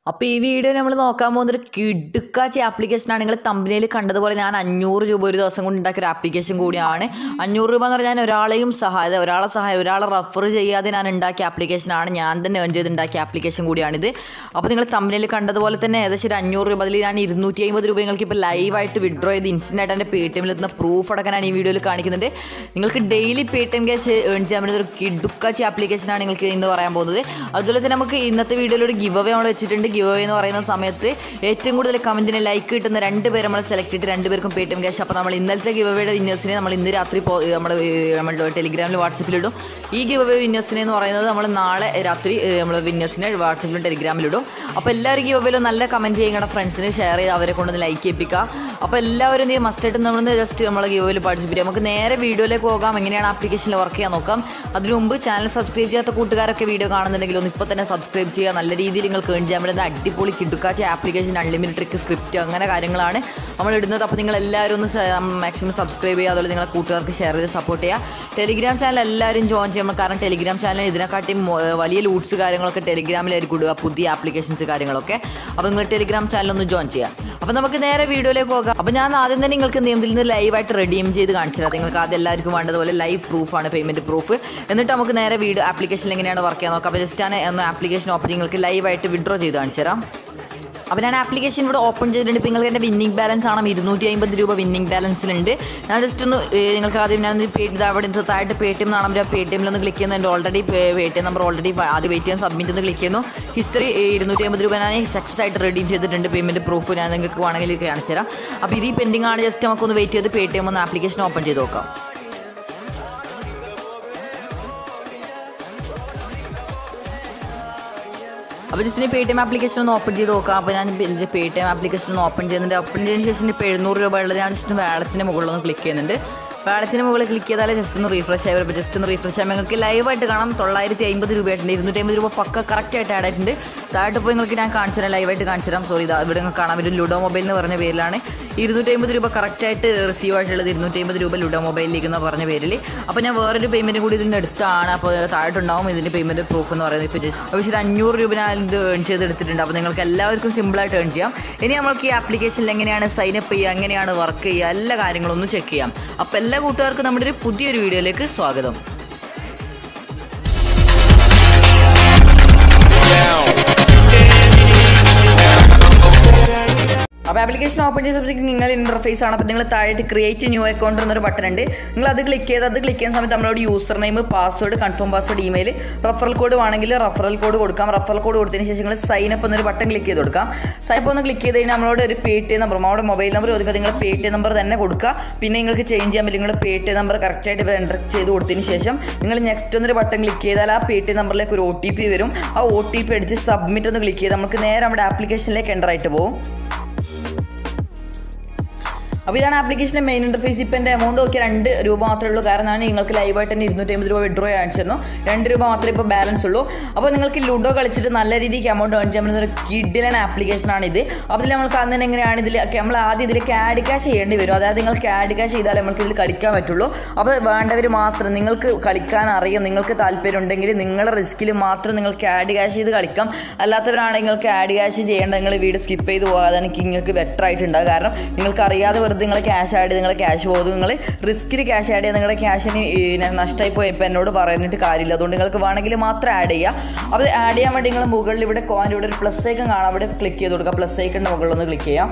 അപ്പോൾ ഈ വീഡിയോ നമ്മൾ നോക്കാൻ പോകുന്നൊരു കിടുക്കാച്ച ആപ്ലിക്കേഷനാണ് നിങ്ങൾ തമ്പിലയിൽ കണ്ടതുപോലെ ഞാൻ അഞ്ഞൂറ് രൂപ ഒരു ദിവസം കൊണ്ട് ഉണ്ടാക്കിയ ഒരു ആപ്ലിക്കേഷൻ കൂടിയാണ് അഞ്ഞൂറ് രൂപ എന്ന് പറഞ്ഞാൽ ഞാൻ ഒരാളെയും സഹായം ഒരാളെ സഹായം ഒരാളെ റെഫർ ചെയ്യാതെ ഞാൻ ഉണ്ടാക്കിയ ആപ്ലിക്കേഷനാണ് ഞാൻ തന്നെ ഏൺ ചെയ്ത് ഉണ്ടാക്കിയ ആപ്ലിക്കേഷൻ കൂടിയാണിത് അപ്പോൾ നിങ്ങൾ തമ്പിലയിൽ കണ്ടതുപോലെ തന്നെ ഏകദേശം ഒരു അഞ്ഞൂറ് രൂപ അതിൽ ഞാൻ ഇരുന്നൂറ്റി അമ്പത് രൂപ നിങ്ങൾക്ക് ഇപ്പോൾ ലൈവായിട്ട് വിഡ്രോ ചെയ്ത് ഇൻസ്റ്റൻ്റ് ആയിട്ട് എൻ്റെ പേ ടി എമ്മിൽ എത്തുന്ന പ്രൂഫ് അടക്കാനാണ് ഈ വീഡിയോയിൽ കാണിക്കുന്നുണ്ട് നിങ്ങൾക്ക് daily Paytm cash earn ചെയ്യാൻ പറ്റുന്ന ഒരു കിടുക്കാച്ചി ആപ്ലിക്കേഷനാണ് നിങ്ങൾക്ക് ഇന്ന് പറയാൻ പോകുന്നത് അതുപോലെ തന്നെ നമുക്ക് ഇന്നത്തെ വീഡിയോയിൽ ഒരു ഗിവ് അവേ നമ്മൾ വെച്ചിട്ടുണ്ട് ഗിവ് അവേ എന്ന് പറയുന്ന സമയത്ത് ഏറ്റവും കൂടുതൽ കമൻറ്റിന് ലൈക്ക് കിട്ടുന്ന രണ്ട് പേര് നമ്മൾ സെലക്ട് ചെയ്തിട്ട് രണ്ടുപേർക്കും പേ ടി എം ക്യാഷ് അപ്പോൾ നമ്മൾ ഇന്നലത്തെ ഗിവ് അവയുടെ വിന്നേഴ്സിനെ നമ്മൾ ഇന്ന് രാത്രി പോ നമ്മുടെ നമ്മുടെ ടെലിഗ്രാമിൽ വാട്സപ്പിലിടും ഈ ഗിവ് അവേ വിന്നേഴ്സിനെ എന്ന് പറയുന്നത് നമ്മൾ നാളെ രാത്രി നമ്മൾ വിന്നേഴ്സിനെ വാട്സപ്പിലും ടെലിഗ്രാമിലിടും അപ്പോൾ എല്ലാവരും ഗിവ് അവേയിലും നല്ല കമൻറ്റ് ചെയ്യുന്ന ഫ്രണ്ട്സിന് ഷെയർ ചെയ്ത് അവരെ കൊണ്ടൊന്ന് ലൈക്ക് ചെയ്യിപ്പിക്കുക അപ്പോൾ എല്ലാവരും എന്ത് ചെയ്യും മസ്റ്റായിട്ട് നമ്മളൊന്ന് ജസ്റ്റ് നമ്മൾ ഗിവ് അവേയിൽ പാർട്ടിസിപ്പേറ്റ് ചെയ്യാം നമുക്ക് നേരെ വീഡിയോയിലേക്ക് പോകാം എങ്ങനെയാണ് ആപ്ലിക്കേഷനിൽ വർക്ക് ചെയ്യാൻ നോക്കാം അതിനു മുമ്പ് ചാനൽ സബ്സ്ക്രൈബ് ചെയ്യാത്ത കൂട്ടുകാരൊക്കെ വീഡിയോ കാണുന്നുണ്ടെങ്കിൽ ഒന്ന് ഇപ്പോൾ തന്നെ സബ്സ്ക്രൈബ് ചെയ്യുക നല്ല രീതിയിൽ നിങ്ങൾക്ക് ഏൺ ചെയ്യാൻ പറ്റുന്ന അടിപൊളി കിടുക്കാച്ച ആപ്ലിക്കേഷൻ അൺലിമിറ്റഡ് ട്രിക്ക് സ്ക്രിപ്റ്റ് അങ്ങനെ കാര്യങ്ങളാണ് നമ്മൾ ഇടുന്നത് അപ്പോൾ നിങ്ങൾ എല്ലാവരും ഒന്ന് മാക്സിമം സബ്സ്ക്രൈബ് ചെയ്യുക അതുപോലെ നിങ്ങളെ കൂട്ടുകാർക്ക് ഷെയർ ചെയ്ത് സപ്പോർട്ട് ചെയ്യുക ടെലിഗ്രാം ചാനൽ എല്ലാവരും ജോയിൻ ചെയ്യണം കാരണം ടെലിഗ്രാം ചാനൽ ഇതിനെക്കാട്ടിയും മൊ- വലിയ ലൂട്ട്സ് കാര്യങ്ങളൊക്കെ ടെലിഗ്രാമിലായിരിക്കും ഇടുക പുതിയ ആപ്ലിക്കേഷൻസ് കാര്യങ്ങളൊക്കെ അപ്പോൾ നിങ്ങൾ ടെലിഗ്രാം ചാനൽ ഒന്ന് ജോയിൻ ചെയ്യുക അപ്പോൾ നമുക്ക് നേരെ വീഡിയോയിലേക്ക് പോകാം അപ്പോൾ ഞാൻ ആദ്യം തന്നെ നിങ്ങൾക്ക് നിയമത്തിൽ നിന്ന് ലൈവായിട്ട് റെഡീം ചെയ്ത് കാണിച്ചു തരാം നിങ്ങൾക്ക് ആദ്യം എല്ലാവർക്കും വേണ്ടതുപോലെ ലൈവ് പ്രൂഫാണ് പേയ്മെൻറ്റ് പ്രൂഫ് എന്നിട്ട് നമുക്ക് നേരെ വീഡിയോ ആപ്ലിക്കേഷനിൽ എങ്ങനെയാണ് വർക്ക് ചെയ്യാൻ നോക്കാം അപ്പോൾ ജസ്റ്റ് ഞാൻ ഒന്ന് ആപ്ലിക്കേഷൻ ഓപ്പൺ നിങ്ങൾക്ക് ലൈവായിട്ട് വിഡ്രോ ചെയ്ത് കാണിച്ചു തരാം അപ്പോൾ ഞാൻ ആപ്ലിക്കേഷൻ ഇവിടെ ഓപ്പൺ ചെയ്തിട്ടുണ്ട് ഇപ്പോൾ നിങ്ങൾക്ക് എൻ്റെ വിന്നിംഗ് ബാലൻസ് ആണ് ഇരുന്നൂറ്റി അമ്പത് രൂപ വിന്നിംഗ് ബാലൻസിലുണ്ട് ഞാൻ ജസ്റ്റ് ഒന്ന് ഏ, നിങ്ങൾക്ക് ആദ്യം ഞാൻ പേ ഇത് അവിടെ നിന്ന് താഴെ പേ ടി എം എന്നാണ് ആ പേ ടി എമ്മിലൊന്ന് ക്ലിക്ക് ചെയ്യുന്നു എൻ്റെ already Paytm number already ആദ്യം വെയിറ്റ് ചെയ്യാൻ സബ്മിറ്റ് ഒന്ന് ക്ലിക്ക് ചെയ്യുന്നു ഹിസ്റ്ററി ഇരുന്നൂറ്റി അമ്പത് രൂപ ഞാൻ സക്സസ് ആയിട്ട് റെഡീം ചെയ്തിട്ടുണ്ട് പേയ്മെൻറ്റ് പ്രൂഫ് ഞാൻ നിങ്ങൾക്ക് വേണമെങ്കിൽ കാണിച്ചു തരാം അപ്പോൾ ഇത് ഈ പെൻഡിങ് ആണ് ജസ്റ്റ് നമുക്കൊന്ന് വെയിറ്റ് ചെയ്ത് പേ ടി എം ഒന്ന് ആപ്ലിക്കേഷൻ ഓപ്പൺ ചെയ്ത് നോക്കാം അപ്പോൾ just Paytm application ഒന്ന് ഓപ്പൺ ചെയ്ത് നോക്കാം അപ്പോൾ ഞാൻ പേ ടി എം ആപ്ലിക്കേഷൻ ഒന്ന് ഓപ്പൺ ചെയ്യുന്നുണ്ട് ഓപ്പൺ ചെയ്തതിന് ശേഷം ഇപ്പോൾ എഴുന്നൂറ് രൂപ ഉള്ളത് ഞാൻ ജസ്റ്റ് വേളത്തിൻ്റെ മുകളിലൊന്ന് ക്ലിക്ക് ചെയ്യുന്നുണ്ട് വേളത്തിന് മുകളിൽ ക്ലിക്ക് ചെയ്താൽ ജസ്റ്റ് ഒന്ന് റീഫ്രഷ് ആയി വരുമ്പോൾ ജസ്റ്റ് ഒന്ന് റീഫ്രഷ് ആകുമ്പോൾ നിങ്ങൾക്ക് ലൈവായിട്ട് കാണാം തൊള്ളായിരത്തി അമ്പത് രൂപയായിട്ടുണ്ട് ഇരുന്നൂറ്റി അമ്പത് രൂപ പക്ക കറക്റ്റായിട്ട് ആഡ് ആയിട്ടുണ്ട് താഴോട്ട് പോയി നിങ്ങൾക്ക് ഞാൻ കാണിച്ചു തരാം ലൈവായിട്ട് കാണിച്ചു തരാം സോറി ഇതാ ഇവിടെ നിങ്ങൾക്ക് കാണാം ഒരു ലുഡോ മൊബൈൽ എന്ന് പറഞ്ഞ പേരിലാണ് ഇരുന്നൂറ്റി അമ്പത് രൂപ കറക്റ്റായിട്ട് റിസീവ് ആയിട്ടുള്ളത് ഇരുന്നൂറ്റി അമ്പത് രൂപ ലുഡോ മൊബൈലിലേക്ക് എന്ന് പറഞ്ഞ പേരിൽ അപ്പോൾ ഞാൻ വേറൊരു പേയ്മെൻറ്റ് കൂടി ഇതിൻ്റെ അടുത്താണ് അപ്പോൾ താഴോട്ടുണ്ടാവും ഇതിൻ്റെ പേയ്മെൻറ്റ് പ്രൂഫ് എന്ന് പറയുന്നത് ഇപ്പോൾ ജസ്റ്റ് അപ്പോൾ ശരി അഞ്ഞൂറ് രൂപ ഞാൻ ഇത് ഏൺ ചെയ്ത് എടുത്തിട്ടുണ്ട് അപ്പോൾ നിങ്ങൾക്ക് എല്ലാവർക്കും സിമ്പിളായിട്ട് ഏൺ ചെയ്യാം ഇനി നമ്മൾക്ക് ഈ ആപ്ലിക്കേഷനിൽ എങ്ങനെയാണ് സൈനപ്പ് ചെയ്യുക എങ്ങനെയാണ് വർക്ക് ചെയ്യുക എല്ലാ കാര്യങ്ങളും ഒന്ന് ചെക്ക് ചെയ്യാം അപ്പോൾ എല്ലാ കൂട്ടുകാർക്കും നമ്മുടെ ഒരു പുതിയൊരു വീഡിയോയിലേക്ക് സ്വാഗതം അപ്പോൾ ആപ്ലിക്കേഷൻ ഓപ്പൺ ചെയ്തപ്പോഴത്തേക്ക് നിങ്ങൾ ഇൻ്റർഫേസ് ആണ് അപ്പോൾ നിങ്ങൾ താഴെ ക്രിയേറ്റ് ന്യൂ അക്കൗണ്ട് എന്നൊരു ബട്ടൺ ഉണ്ട് നിങ്ങൾ അത് ക്ലിക്ക് ചെയ്ത് അത് ക്ലിക്ക് ചെയ്യുന്ന സമയത്ത് നമ്മളോട് user name password confirm password email referral code വേണമെങ്കിൽ റഫറൽ കോഡ് കൊടുക്കാം റഫറൽ കോഡ് കൊടുത്തതിന് ശേഷം നിങ്ങൾ സൈൻ അപ്പ് എന്നൊരു ബട്ടൺ ക്ലിക്ക് ചെയ്ത് കൊടുക്കാം സൈൻ അപ്പ് ഒന്ന് ക്ലിക്ക് ചെയ്ത് കഴിഞ്ഞാൽ നമ്മളോട് ഒരു പേ ടി നമ്പർ നമ്മുടെ മൊബൈൽ നമ്പർ ഒതുക്കുക നിങ്ങൾ പേ ടി നമ്പർ തന്നെ കൊടുക്കുക പിന്നെ നിങ്ങൾക്ക് ചേഞ്ച് ചെയ്യാൻ പറ്റും നിങ്ങൾ പേ ടി നമ്പർ കറക്റ്റായിട്ട് ഇവിടെ എൻ്റർ ചെയ്ത് കൊടുത്തതിന് ശേഷം നിങ്ങൾ നെക്സ്റ്റ് എന്നൊരു ബട്ടൺ ക്ലിക്ക് ചെയ്താൽ ആ പേ ടി നമ്പറിലേക്ക് ഒരു ഒ ടി പി വരും ആ ഒ ടി പി അടിച്ച് സബ്മിറ്റ് ഒന്ന് ക്ലിക്ക് ചെയ്ത് നമുക്ക് നേരെ നമ്മുടെ ആപ്ലിക്കേഷനിലേക്ക് എൻ്റർ ആയിട്ട് പോകും അപ്പോൾ ഇതാണ് ആപ്ലിക്കേഷൻ്റെ മെയിൻ ഇൻ്റർഫേസ് ഇപ്പോൾ എൻ്റെ എമൗണ്ട് നോക്കിയാൽ രണ്ട് രൂപ മാത്രമേ ഉള്ളൂ കാരണം ഞാൻ നിങ്ങൾക്ക് ലൈവായിട്ട് തന്നെ ഇരുന്നൂറ്റി അമ്പത് രൂപ വിഡ്രോ കാണിച്ചിരുന്നു രണ്ട് രൂപ മാത്രമേ ഇപ്പോൾ ബാലൻസ് ഉള്ളൂ അപ്പോൾ നിങ്ങൾക്ക് ലുഡോ കളിച്ചിട്ട് നല്ല രീതിക്ക് എമൗണ്ട് ഏൺ ചെയ്യാൻ പറ്റുന്ന ഒരു കിഡിലൻ ആപ്ലിക്കേഷനാണ് ഇത് അപ്പോൾ ഇതിൽ നമുക്ക് അന്ന് തന്നെ എങ്ങനെയാണ് ഇതിൽ നമ്മൾ ആദ്യം ഇതിലേക്ക് ആഡ് ക്യാഷ് ചെയ്യേണ്ടി വരും അതായത് നിങ്ങൾക്ക് ആഡ് ക്യാഷ് ചെയ്താലേ നമുക്ക് ഇതിൽ കളിക്കാൻ പറ്റുള്ളൂ അപ്പോൾ വേണ്ടവർ മാത്രം നിങ്ങൾക്ക് കളിക്കാൻ അറിയാം നിങ്ങൾക്ക് താല്പര്യം ഉണ്ടെങ്കിൽ നിങ്ങളുടെ റിസ്കിൽ മാത്രം നിങ്ങൾക്ക് ആഡ് ക്യാഷ് ചെയ്ത് കളിക്കാം അല്ലാത്തവരാണെങ്കിൽ നിങ്ങൾക്ക് ആഡ് ക്യാഷ് ചെയ്യേണ്ട നിങ്ങൾ വീട് സ്കിപ്പ് ചെയ്ത് പോകാതെ എനിക്ക് നിങ്ങൾക്ക് ബെറ്റർ ആയിട്ടുണ്ടാകും കാരണം നിങ്ങൾക്ക് അറിയാതെ വെറുതെ നിങ്ങൾ ക്യാഷ് ആഡ് ചെയ്ത് നിങ്ങൾ ക്യാഷ് പോകും നിങ്ങൾ റിസ്കിൽ ക്യാഷ് ആഡ് ചെയ്യുക നിങ്ങളുടെ ക്യാഷിന് നഷ്ടമായി പോയി ഇപ്പോൾ എന്നോട് പറഞ്ഞിട്ട് കാര്യമില്ല അതുകൊണ്ട് നിങ്ങൾക്ക് വേണമെങ്കിൽ മാത്രം ആഡ് ചെയ്യുക അപ്പോൾ ആഡ് ചെയ്യാൻ വേണ്ടി നിങ്ങൾ മുകളിൽ ഇവിടെ കോയിൻ ഇവിടെ ഒരു പ്ലസ് ഐക്കൺ കാണാം അവിടെ ക്ലിക്ക് ചെയ്ത് കൊടുക്കുക പ്ലസ് ഐക്കണിൻ്റെ മുകളിലൊന്ന് ക്ലിക്ക് ചെയ്യാം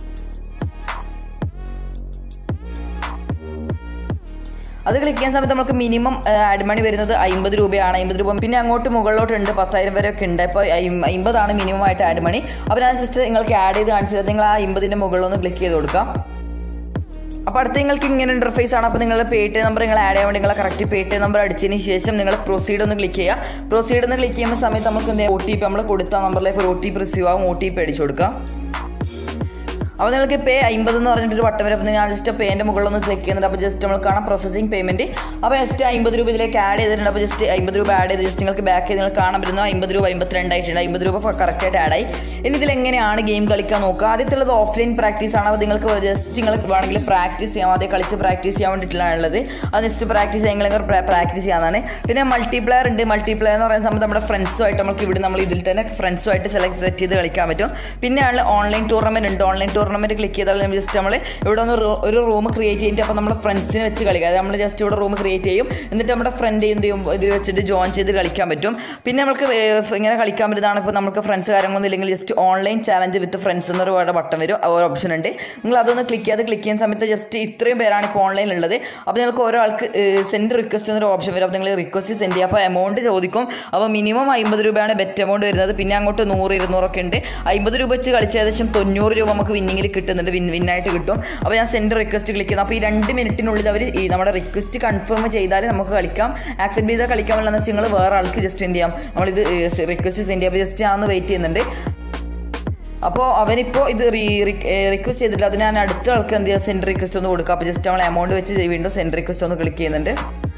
അത് ക്ലിക്ക് ചെയ്യുന്ന സമയത്ത് നമുക്ക് മിനിമം ആഡ് മണി വരുന്നത് അമ്പത് രൂപയാണ് അമ്പത് രൂപ പിന്നെ അങ്ങോട്ട് മുകളിലോട്ടുണ്ട് പത്തായിരം വരെ ഒക്കെ ഉണ്ട് അപ്പോൾ അമ്പതാണ് മിനിമം ആയിട്ട് ആഡ് മണി അപ്പോൾ ഞാൻ ജസ്റ്റ് നിങ്ങൾക്ക് ആഡ് ചെയ്ത് കാണിച്ചത് നിങ്ങൾ ആ അമ്പതിൻ്റെ മുകളിലൊന്ന് ക്ലിക്ക് ചെയ്ത് കൊടുക്കാം അപ്പോൾ അടുത്ത് നിങ്ങൾക്ക് ഇങ്ങനെ ഇൻ്റർഫേസ് ആണ് അപ്പോൾ നിങ്ങളുടെ പേ ടി നമ്പർ നിങ്ങൾ ആഡ് ചെയ്യാൻ വേണ്ടി നിങ്ങളെ കറക്റ്റ് പേ ടി നമ്പർ അടിച്ചതിന് ശേഷം നിങ്ങൾ പ്രൊസീഡ് ഒന്ന് ക്ലിക്ക് ചെയ്യുക പ്രൊസീഡ് ഒന്ന് ക്ലിക്ക് ചെയ്യുന്ന സമയത്ത് നമുക്ക് ഒ ടി പി നമ്മൾ കൊടുത്ത നമ്പറിലേക്ക് ഒരു ഒ ടി പി റിസീവ് ആകും ഒ ടി പി അടിച്ചു കൊടുക്കാം അപ്പോൾ നിങ്ങൾക്ക് പേ അമ്പത് എന്ന് പറഞ്ഞിട്ടൊരു ബട്ടൺ വരും അപ്പോൾ ഞാൻ ജസ്റ്റ് പേൻ്റെ മുകളിലൊന്ന് ക്ലിക്ക് ചെയ്യുന്നുണ്ട് അപ്പോൾ ജസ്റ്റ് നമ്മൾ കാണാം പ്രോസസ്സിംഗ് പേയ്മെൻറ്റ് അപ്പോൾ ജസ്റ്റ് അമ്പത് രൂപ ഇതിലേക്ക് ആഡ് ചെയ്തിട്ടുണ്ട് അപ്പോൾ ജസ്റ്റ് അമ്പത് രൂപ ആഡ് ചെയ്ത് ജസ്റ്റ് നിങ്ങൾക്ക് ബാക്ക് ചെയ്ത് നിങ്ങൾക്ക് കാണാൻ പറ്റുന്നു അമ്പത് രൂപ അമ്പത്തിരണ്ടായിട്ടുണ്ട് അമ്പത് രൂപ കറക്റ്റായിട്ട് ആഡ് ആയി ഇനി ഇതിൽ എങ്ങനെയാണ് ഗെയിം കളിക്കാൻ നോക്കുക ആദ്യത്തുള്ളത് ഓഫ്ലൈൻ പ്രാക്ടീസ് ആണ് അപ്പോൾ നിങ്ങൾക്ക് ജസ്റ്റ് നിങ്ങൾക്ക് വേണമെങ്കിൽ പ്രാക്ടീസ് ചെയ്യാം ആദ്യം കളിച്ച് പ്രാക്ടീസ് ചെയ്യാൻ വേണ്ടിയിട്ടുള്ളത് അത് ജസ്റ്റ് പ്രാക്ടീസ് ചെയ്യാൻ നിങ്ങൾ പ്രാക്ടീസ് ചെയ്യാനാണ് പിന്നെ മൾട്ടിപ്ലെയർ ഉണ്ട് മൾട്ടിപ്ലെയർ എന്ന് പറയുന്ന സമയത്ത് നമ്മുടെ ഫ്രണ്ട്സുമായിട്ട് നമുക്ക് ഇവിടെ നമ്മൾ ഇതിൽ തന്നെ ഫ്രണ്ട്സുമായിട്ട് സെലക്ട് സെറ്റ് ചെയ്ത് കളിക്കാൻ പറ്റും പിന്നെയാണ് ഓൺലൈൻ ടൂർണമെൻറ്റ് ഉണ്ട് ഓൺലൈൻ ടൂർണമെൻറ്റ് ക്ലിക്ക് ചെയ്താൽ നമ്മൾ ജസ്റ്റ് നമ്മൾ ഇവിടെ ഒന്ന് റൂ- ഒരു റൂം ക്രിയേറ്റ് ചെയ്തിട്ട് അപ്പോൾ നമ്മുടെ ഫ്രണ്ട്സിനെ വെച്ച് കളിക്കുക അത് നമ്മൾ ജസ്റ്റ് ഇവിടെ റൂം ക്രിയേറ്റ് ചെയ്യും എന്നിട്ട് നമ്മുടെ ഫ്രണ്ട് എന്ത് ചെയ്യും ഇത് വെച്ചിട്ട് ജോയിൻ ചെയ്ത് കളിക്കാൻ പറ്റും പിന്നെ നമുക്ക് ഏർ ഇങ്ങനെ കളിക്കാൻ പറ്റുന്നതാണ് ഇപ്പോൾ നമുക്ക് ഫ്രണ്ട്സ് കാര്യങ്ങളൊന്നും ഇല്ലെങ്കിൽ just online challenge with friends എന്നൊരു ബട്ടൺ വരും ആ ഒരു ഓപ്ഷൻ ഉണ്ട് നിങ്ങൾ അതൊന്ന് ക്ലിക്ക് ചെയ്ത് ക്ലിക്ക് ചെയ്യുന്ന സമയത്ത് ജസ്റ്റ് ഇത്രയും പേരാണ് ഇപ്പോൾ ഓൺലൈനിൽ ഉള്ളത് അപ്പോൾ നിങ്ങൾക്ക് ഓരോ ആൾക്ക് സെൻഡ് റിക്വസ്റ്റ് എന്നൊരു ഓപ്ഷൻ വരും അപ്പോൾ നിങ്ങൾ റിക്വസ്റ്റ് സെൻഡ് ചെയ്യുക അപ്പോൾ എമൗണ്ട് ചോദിക്കും അപ്പോൾ മിനിമം അമ്പത് രൂപയാണ് ബെറ്റ് എമൗണ്ട് വരുന്നത് പിന്നെ അങ്ങോട്ട് നൂറ് ഇരുന്നൂറൊക്കെ ഉണ്ട് അമ്പത് രൂപ വെച്ച് കളിച്ച ഏകദേശം തൊണ്ണൂറ് രൂപ നമുക്ക് വിന്നിങ്ങിൽ കിട്ടുന്നുണ്ട് വിൻ വിന്നായിട്ട് കിട്ടും അപ്പോൾ ഞാൻ സെൻഡ് റിക്വസ്റ്റ് ക്ലിക്ക് ചെയ്യുന്നു അപ്പോൾ ഈ രണ്ട് മിനിറ്റിനുള്ളിൽ അവർ ഈ നമ്മുടെ റിക്വസ്റ്റ് കൺഫേം ചെയ്താൽ നമുക്ക് കളിക്കാം ആക്സെപ്റ്റ് ചെയ്താൽ കളിക്കാൻ പറ്റില്ലെന്ന് വെച്ചാൽ നിങ്ങൾ വേറെ ആൾക്ക് ജസ്റ്റ് എന്ത് ചെയ്യാം നമ്മളിത് റിക്വസ്റ്റ് സെൻഡ് ചെയ്യാം അപ്പോൾ ജസ്റ്റ് ഞാൻ ഒന്ന് വെയിറ്റ് ചെയ്യുന്നുണ്ട് അപ്പോൾ അവനിപ്പോൾ ഇത് റീ റിക്വസ്റ്റ് ചെയ്തിട്ട് അതിന് ഞാൻ അടുത്ത ആൾക്ക് എന്ത് ചെയ്യുക സെൻഡ് റിക്വസ്റ്റ് ഒന്ന് കൊടുക്കുക അപ്പോൾ ജസ്റ്റ് നമ്മൾ എമൗണ്ട് വെച്ച് വീണ്ടും സെൻഡ് റിക്വസ്റ്റ് ഒന്ന് ക്ലിക്ക് ചെയ്യുന്നുണ്ട്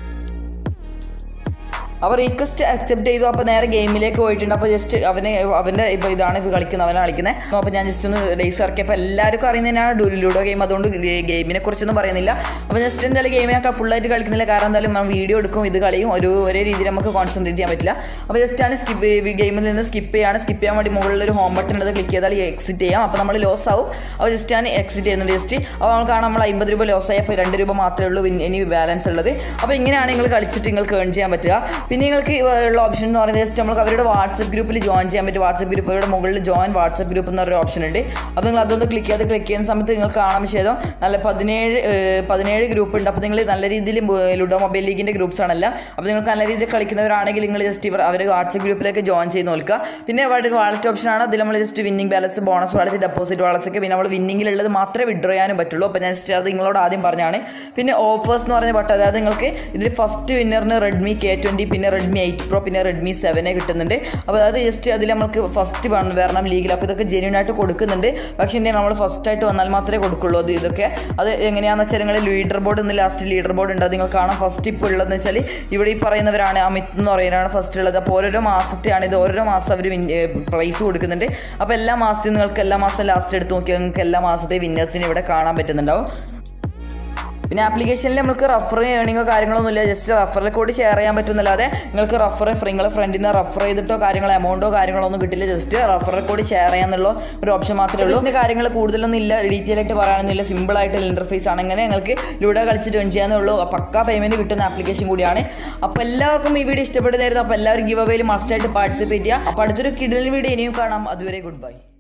അപ്പോൾ റിക്വസ്റ്റ് അക്സെപ്റ്റ് ചെയ്തു അപ്പോൾ നേരെ ഗെയിമിലേക്ക് പോയിട്ടുണ്ട് അപ്പോൾ ജസ്റ്റ് അവന് അവൻ്റെ ഇപ്പോൾ ഇതാണ് ഇപ്പോൾ കളിക്കുന്നത് അവനാണ് കളിക്കുന്നത് അപ്പോൾ ഞാൻ ജസ്റ്റ് ഒന്ന് ഡേയ്സ് ഇറക്കിയപ്പോൾ എല്ലാവർക്കും അറിയുന്നതിനാണ് ഡു- ലുഡോ ഗെയിം അതുകൊണ്ട് ഗെയിമിനെ കുറിച്ചൊന്നും പറയുന്നില്ല അപ്പോൾ ജസ്റ്റ് എന്തായാലും ഗെയിം ഞാൻ ഫുള്ളായിട്ട് കളിക്കുന്നില്ല കാരണം എന്തായാലും നമ്മൾ വീഡിയോ എടുക്കും ഇത് കളിയും ഒരു ഒരേ രീതിയിൽ നമുക്ക് കോൺസെൻട്രേറ്റ് ചെയ്യാൻ പറ്റില്ല അപ്പോൾ ജസ്റ്റ് ആണ് സ്കിപ്പ് ഗെയിമിൽ നിന്ന് സ്കിപ്പ് ചെയ്യാണ് സ്കിപ്പ് ചെയ്യാൻ വേണ്ടി മുകളിൽ ഒരു ഹോം ബട്ടൺ ഉണ്ട് ക്ലിക്ക് ചെയ്താൽ എക്സിറ്റ് ചെയ്യാം അപ്പോൾ നമ്മൾ ലോസ് ആവും അപ്പോൾ ജസ്റ്റ് ഞാൻ എക്സിറ്റ് ചെയ്യുന്നുണ്ട് ജസ്റ്റ് അപ്പോൾ നമ്മൾ കാണാം നമ്മൾ അമ്പത് രൂപ ലോസ് ആയി അപ്പോൾ രണ്ട് രൂപ മാത്രമേ ഉള്ളൂ ഇനി- ഇനി ബാലൻസ് ഉള്ളത് അപ്പോൾ ഇങ്ങനെയാണ് നിങ്ങൾ കളിച്ചിട്ട് നിങ്ങൾക്ക് ഏൺ ചെയ്യാൻ പറ്റുക പിന്നെ നിങ്ങൾക്ക് ഉള്ള ഓപ്ഷൻ എന്ന് പറയുന്നത് ജസ്റ്റ് നമുക്ക് അവരുടെ വാട്സപ്പ് ഗ്രൂപ്പിൽ ജോയിൻ ചെയ്യാൻ പറ്റും വാട്സപ്പ് ഗ്രൂപ്പ് അവരുടെ മുകളിൽ ജോയിൻ വാട്സപ്പ് ഗ്രൂപ്പ് എന്നൊരു ഓപ്ഷൻ ഉണ്ട് അപ്പോൾ നിങ്ങൾ അതൊന്ന് ക്ലിക്ക് ചെയ്ത് ക്ലിക്ക് ചെയ്യുന്ന സമയത്ത് നിങ്ങൾക്ക് കാണാൻ ശേഷം നല്ല പതിനേഴ് ഏഹ്, പതിനേഴ് ഗ്രൂപ്പ് ഉണ്ട് അപ്പോൾ നിങ്ങൾ നല്ല രീതിയിൽ ലുഡോ മൊബൈൽ ലീഗിൻ്റെ ഗ്രൂപ്പ്സ് ആണല്ലോ അപ്പോൾ നിങ്ങൾക്ക് നല്ല രീതിയിൽ കളിക്കുന്നവരാണെങ്കിൽ നിങ്ങൾ ജസ്റ്റ് ഇവർ അവർ വാട്സപ്പ് ഗ്രൂപ്പിലേക്ക് ജോയിൻ ചെയ്ത് നോക്കുക പിന്നെ അവരുടെ വാളറ്റ് ഓപ്ഷൻ ആണ് അതിൽ നമ്മൾ just winning balance bonus wallet deposit wallets ഒക്കെ പിന്നെ നമ്മൾ വിന്നിങ്ങിലുള്ളത് മാത്രമേ വിഡ്രോ ചെയ്യാനും പറ്റുള്ളൂ അപ്പോൾ ഞാൻ ജസ്റ്റ് അത് നിങ്ങളോട് ആദ്യം പറഞ്ഞാണ് പിന്നെ ഓഫേഴ്സ് എന്ന് പറഞ്ഞ ബട്ടൺ അതായത് നിങ്ങൾക്ക് ഇതിൽ ഫസ്റ്റ് വിന്നറിന് റെഡ്മി കെ ട്വൻറ്റി പിന്നെ റെഡ്മി എയ്റ്റ് പ്രോ പിന്നെ റെഡ്മി സെവനെ കിട്ടുന്നുണ്ട് അപ്പോൾ അത് ജസ്റ്റ് അതിൽ നമുക്ക് ഫസ്റ്റ് വരണം ലീഗിൽ അപ്പോൾ ഇതൊക്കെ ജെന്യൂൻ ആയിട്ട് കൊടുക്കുന്നുണ്ട് പക്ഷേ ഇനി നമ്മൾ ഫസ്റ്റ് ആയിട്ട് വന്നാൽ മാത്രമേ കൊടുക്കുള്ളൂ അത് ഇതൊക്കെ അത് എങ്ങനെയാണെന്ന് വെച്ചാൽ നിങ്ങൾ ലീഡർ ബോർഡ് എന്ന് ലാസ്റ്റ് ലീഡർ ബോർഡ് ഉണ്ട് അത് നിങ്ങൾ കാണാം ഫസ്റ്റ് ഇപ്പോൾ ഉള്ളതെന്ന് വെച്ചാൽ ഇവിടെ ഈ പറയുന്നവരാണ് അമിത് എന്ന് പറയുന്നവരാണ് ഫസ്റ്റ് ഉള്ളത് അപ്പോൾ ഓരോരോ മാസത്തെയാണ് ഇത് ഓരോ മാസം അവർ പ്രൈസ് കൊടുക്കുന്നുണ്ട് അപ്പോൾ എല്ലാ മാസത്തെയും നിങ്ങൾക്ക് എല്ലാ മാസം ലാസ്റ്റ് എടുത്ത് നോക്കിയാൽ നിങ്ങൾക്ക് എല്ലാ മാസത്തെ വിന്നേഴ്സിനെ ഇവിടെ കാണാൻ പറ്റുന്നുണ്ടാവും പിന്നെ ആപ്ലിക്കേഷനിൽ നമുക്ക് റഫർ ഏണിങ്ങോ കാര്യങ്ങളൊന്നും ഇല്ല ജസ്റ്റ് റഫറിൽ കൂടി ഷെയർ ചെയ്യാൻ പറ്റുന്നല്ലാതെ നിങ്ങൾക്ക് റഫർ നിങ്ങളെ ഫ്രണ്ടിനെ റഫർ ചെയ്തിട്ടോ കാര്യങ്ങളോ എമൗണ്ടോ കാര്യങ്ങളോ ഒന്നും കിട്ടില്ല ജസ്റ്റ് റഫറിൽ കൂടി ഷെയർ ചെയ്യാന്നുള്ള ഒരു ഓപ്ഷൻ മാത്രമേ ഉള്ളൂ ഇതിൻ്റെ കാര്യങ്ങൾ കൂടുതലൊന്നും ഇല്ല ഡീറ്റെയിൽ ആയിട്ട് പറയാനൊന്നുമില്ല സിമ്പിൾ ആയിട്ടുള്ള ഇൻ്റർഫേസ് ആണ് അങ്ങനെ നിങ്ങൾക്ക് ലൂഡോ കളിച്ചിട്ട് എൺ ചെയ്യാനേ ഉള്ളൂ പക്കാ പേയ്മെൻറ്റ് കിട്ടുന്ന ആപ്ലിക്കേഷൻ കൂടിയാണ് അപ്പോൾ എല്ലാവർക്കും ഈ വീഡിയോ ഇഷ്ടപ്പെടുന്നതായിരുന്നു അപ്പോൾ എല്ലാവരും ഗിവ് അവേയിൽ മസ്റ്റായിട്ട് പാർട്ടിസിപ്പേറ്റ് ചെയ്യുക അപ്പോൾ അടുത്തൊരു കിടൽ വീഡിയോ ഇനിയും കാണാം അതുവരെ ഗുഡ് ബൈ